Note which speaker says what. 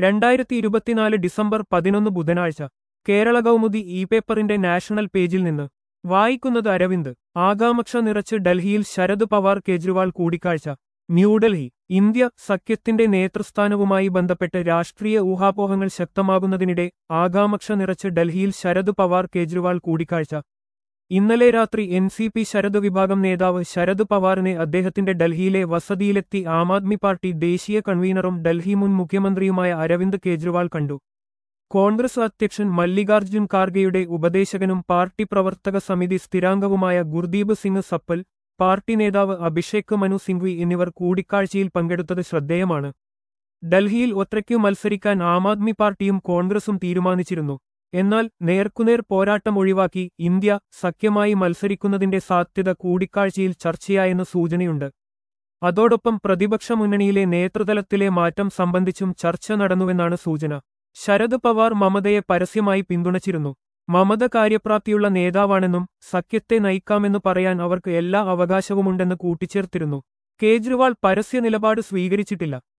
Speaker 1: രണ്ടായിരത്തി ഇരുപത്തിനാല് ഡിസംബർ പതിനൊന്ന് ബുധനാഴ്ച കേരള കൗമുദി ഇ പേപ്പറിന്റെ നാഷണൽ പേജിൽ നിന്ന് വായിക്കുന്നത് അരവിന്ദ് ആകാംക്ഷ നിറച്ച് ഡൽഹിയിൽ ശരത് പവാർ കേജ്രിവാൾ കൂടിക്കാഴ്ച ന്യൂഡൽഹി ഇന്ത്യ സഖ്യത്തിന്റെ നേതൃസ്ഥാനവുമായി ബന്ധപ്പെട്ട് രാഷ്ട്രീയ ഊഹാപോഹങ്ങൾ ശക്തമാകുന്നതിനിടെ ആകാംക്ഷ നിറച്ച് ഡൽഹിയിൽ ശരത് പവാർ കേജ്രിവാൾ കൂടിക്കാഴ്ച ഇന്നലെ രാത്രി എൻ സി പി ശരത് വിഭാഗം നേതാവ് ശരത് പവാറിനെ അദ്ദേഹത്തിന്റെ ഡൽഹിയിലെ വസതിയിലെത്തി ആം ആദ്മി പാർട്ടി ദേശീയ കൺവീനറും ഡൽഹി മുൻ മുഖ്യമന്ത്രിയുമായ അരവിന്ദ് കേജ്രിവാൾ കണ്ടു കോൺഗ്രസ് അധ്യക്ഷൻ മല്ലികാർജ്ജുൻ ഖാർഗെയുടെ ഉപദേശകനും പാർട്ടി പ്രവർത്തക സമിതി സ്ഥിരാംഗവുമായ ഗുർദീപ് സിംഗ് സപ്പൽ പാർട്ടി നേതാവ് അഭിഷേക് മനു സിംഗ്വി എന്നിവർ കൂടിക്കാഴ്ചയിൽ പങ്കെടുത്തത് ശ്രദ്ധേയമാണ് ഡൽഹിയിൽ ഒറ്റയ്ക്കു മത്സരിക്കാൻ ആം ആദ്മി പാർട്ടിയും കോൺഗ്രസും തീരുമാനിച്ചിരുന്നു എന്നാൽ നേർക്കുനേർ പോരാട്ടം ഒഴിവാക്കി ഇന്ത്യ സഖ്യമായി മത്സരിക്കുന്നതിന്റെ സാധ്യത കൂടിക്കാഴ്ചയിൽ ചർച്ചയായെന്ന് സൂചനയുണ്ട് അതോടൊപ്പം പ്രതിപക്ഷ മുന്നണിയിലെ നേതൃതലത്തിലെ മാറ്റം സംബന്ധിച്ചും ചർച്ച നടന്നുവെന്നാണ് സൂചന ശരത് പവാർ മമതയെ പരസ്യമായി പിന്തുണച്ചിരുന്നു മമത കാര്യപ്രാപ്തിയുള്ള നേതാവാണെന്നും സഖ്യത്തെ നയിക്കാമെന്ന് പറയാൻ അവർക്ക് എല്ലാ അവകാശവുമുണ്ടെന്ന് കൂട്ടിച്ചേർത്തിരുന്നു കേജ്രിവാൾ പരസ്യ നിലപാട് സ്വീകരിച്ചിട്ടില്ല